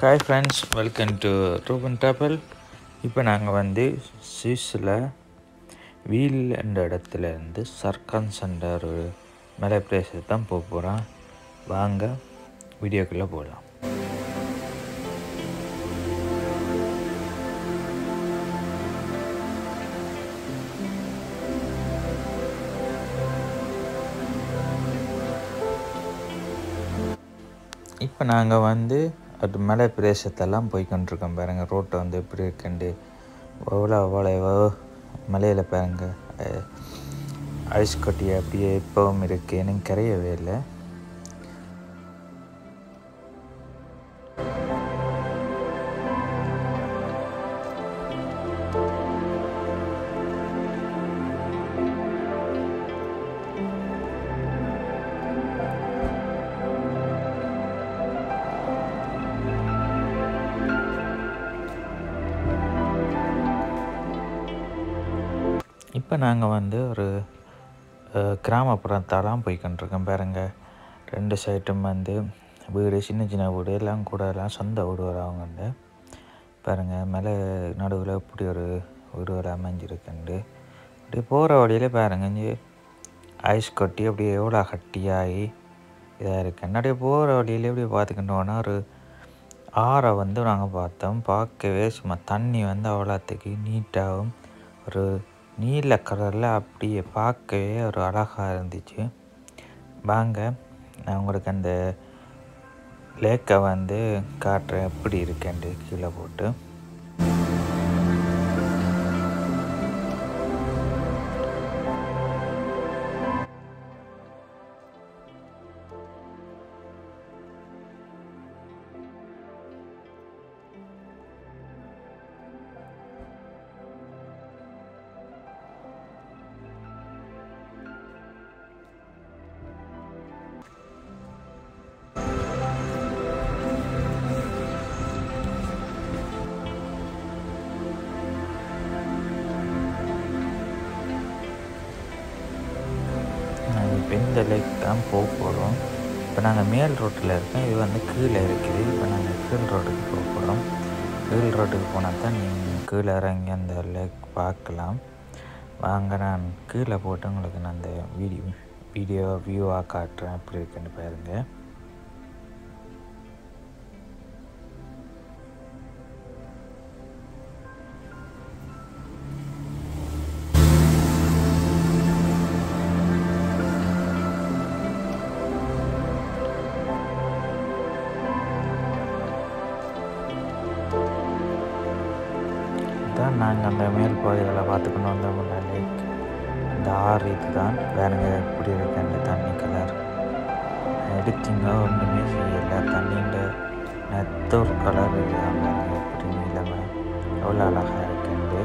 hi friends welcome to Ruban travel இப்போ நாங்கள் வந்து சுவிஸில் வீல் என்ற இடத்துல இருந்து சர்க்கன்ஸ் என்ற ஒரு மலை பிரதேசத்தை தான் போக போகிறோம் வாங்க வீடியோக்குள்ளே போகலாம் இப்போ நாங்கள் வந்து அது மலை பிரதேசத்தெல்லாம் போய் கொண்டிருக்கோம் பாருங்க ரோட்டை வந்து எப்படி இருக்குண்டு எவ்வளோ அவ்வளோ மலையில் பாருங்க அஹ், ஐஸ் கட்டி அப்படியே இப்போவும் இருக்குது எனக்கு கரையவே இல்லை இப்போ நாங்கள் வந்து ஒரு அஹ், கிராமப்புறத்தாலாம் போய் கொண்டிருக்கோம் பாருங்க ரெண்டு சைட்டும் வந்து வீடு சின்ன சின்ன வீடு எல்லாம் கூட எல்லாம் சொந்த வீடு வரவங்க பாருங்க மலை நடுவில் இப்படி ஒரு வீடு வர அமைஞ்சிருக்குண்டு அப்படியே போகிற வழியில பாருங்க இங்கே ஐஸ் கட்டி அப்படியே எவ்வளோ கட்டியாகி இதாக இருக்கு அப்படியே போகிற வழியில அப்படியே பார்த்துக்கிட்டோன்னா ஒரு ஆறை வந்து நாங்கள் பார்த்தோம் பார்க்கவே சும்மா தண்ணி வந்து அவ்வளோத்துக்கு நீட்டாகவும் ஒரு நீல கலரில் அப்படியே பார்க்கவே ஒரு அழகாக இருந்துச்சு வாங்க நான் உங்களுக்கு அந்த லேக்கை வந்து காட்டுறேன் எப்படி இருக்கேன்ட்டு கீழே போட்டு நாங்கள் இப்போ இந்த லேக் தான் போக போகிறோம் இப்போ நாங்கள் மேல் ரோட்டில் இருக்கோம் இது வந்து கீழே இருக்குது இப்போ நாங்கள் கீழ் ரோட்டுக்கு போக போகிறோம் கீழ் ரோட்டுக்கு போனால் தான் நீங்கள் கீழே இறங்கி அந்த லேக் பார்க்கலாம் வாங்க நான் கீழே போட்டு உங்களுக்கு நான் அந்த வீடியோ வீடியோ வியூவாக காட்டுறேன் எப்படி இருக்குன்னு பாருங்கள் தான் நாங்கள் அந்த மேல் பகுதிகளை பார்த்துக்கணும் வந்தோம்ல லேக் இந்த ஆறு இது தான் வேறுங்க எப்படி இருக்கு அந்த தண்ணி கலர் எடுத்தீங்க ஒன்றுமே செய்யலை தண்ணின்ற நெத்த ஒரு கலர் இல்லாமல் எப்படி நீளமாக எவ்வளோ அழகாக இருக்குண்டு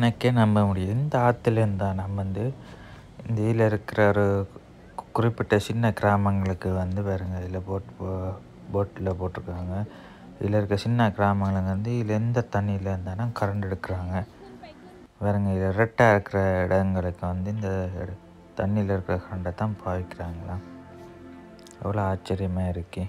எனக்கே நம்ப முடியும் இந்த ஆற்றுலேருந்து தான் நம்ம வந்து இந்த இதில் இருக்கிற ஒரு கு- குறிப்பிட்ட சின்ன கிராமங்களுக்கு வந்து பாருங்க இதில் போட் போட்டில் போட்டிருக்காங்க இதில் இருக்க சின்ன கிராமங்களுக்கு வந்து இதில் எந்த தண்ணியில் இருந்தாலும் கரண்ட் எடுக்கிறாங்க பாருங்க இதில் ரெட்டாக இருக்கிற இடங்களுக்கு வந்து இந்த இட- தண்ணியில் இருக்கிற கரண்டை தான் பாவிக்கிறாங்களாம் எவ்வளோ ஆச்சரியமாக இருக்கு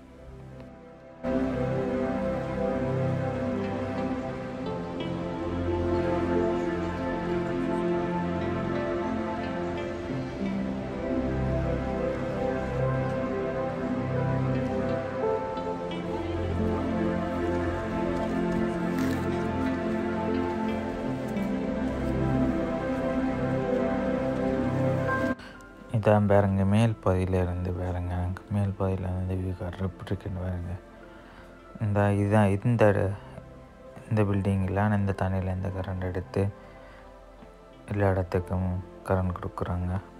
இதான் பாருங்க மேல் பகுதியில் இருந்து பாருங்க அங்க மேல் பகுதியில் இருந்து வியூ கார்டர் எப்படி இருக்குன்னு பாருங்க இந்த இதுதான் இந்த இட- இந்த பில்டிங்கில் இந்த தண்ணியில் இந்த கரண்ட் எடுத்து எல்லா இடத்துக்கும் கரண்ட் கொடுக்குறாங்க